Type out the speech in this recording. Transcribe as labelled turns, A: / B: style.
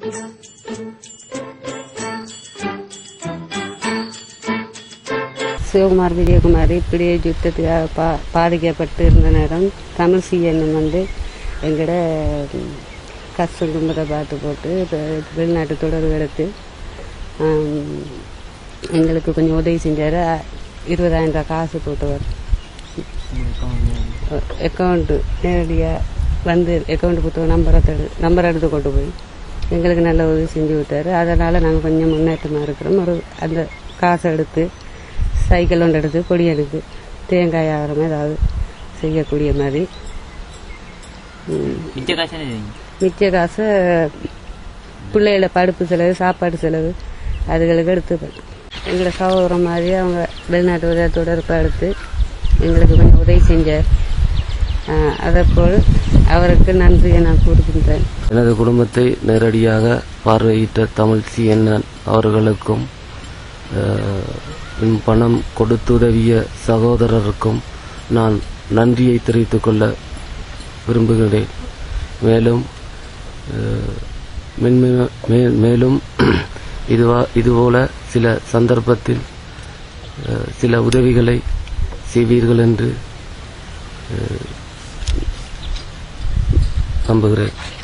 A: சிவகுமார் விஜயகுமார் இப்படி யுத்தத்துக்காக பா பாதிக்கப்பட்டு இருந்த நேரம் தமிழ் சிஎன்என் வந்து எங்கட ம், கஷ்ட குடும்பத்தை பார்த்து போட்டு இப்ப வெளிநாட்டு தொடர்பு எடுத்து ஆம், எங்களுக்கு கொஞ்சம் உதவி செஞ்சார் இருபதாயிரம் ரூபாய் காசு போட்டவர் அக்கௌண்ட்டு நேரடியாக வந்து அக்கௌண்ட் புத்தகம் நம்பரை தடு நம்பர் எடுத்து கொண்டு போய் எங்களுக்கு நல்ல உதவி செஞ்சு விட்டாரு அதனால் நாங்கள் கொஞ்சம் முன்னேற்றமாக இருக்கிறோம் ஒரு அந்த காசை எடுத்து சைக்கிள் ஒன்று எடுத்து கொடி எடுத்து தேங்காய் ஆகிறோம் ஏதாவது செய்யக்கூடிய மாதிரி ம்,
B: மிச்ச காசு என்ன செய்வீங்க
A: மிச்ச காசை பிள்ளைகள படிப்பு செலவு சாப்பாடு செலவு அதுகளுக்கு எடுத்து எங்களை சகோதரம் மாதிரி அவங்க வெளிநாட்டு உதவி தொடர்பு எடுத்து எங்களுக்கு கொஞ்சம் உதவி செஞ்சார் அதேபோல் அவருக்கு நன்றியை நான் கூறுகின்றேன்
C: எனது குடும்பத்தை நேரடியாக பார்வையிட்ட தமிழ் சிஎன்என் அவர்களுக்கும் அஹ், என் பணம் கொடுத்துதவிய சகோதரருக்கும் நான் நன்றியை தெரிவித்துக் கொள்ள விரும்புகிறேன் மேலும் அஹ், மென்மே- மே- மேலும் இதுவா இதுபோல சில சந்தர்ப்பத்தில் அஹ், சில உதவிகளை செய்வீர்கள் என்று அஹ், நம்புகிறேன்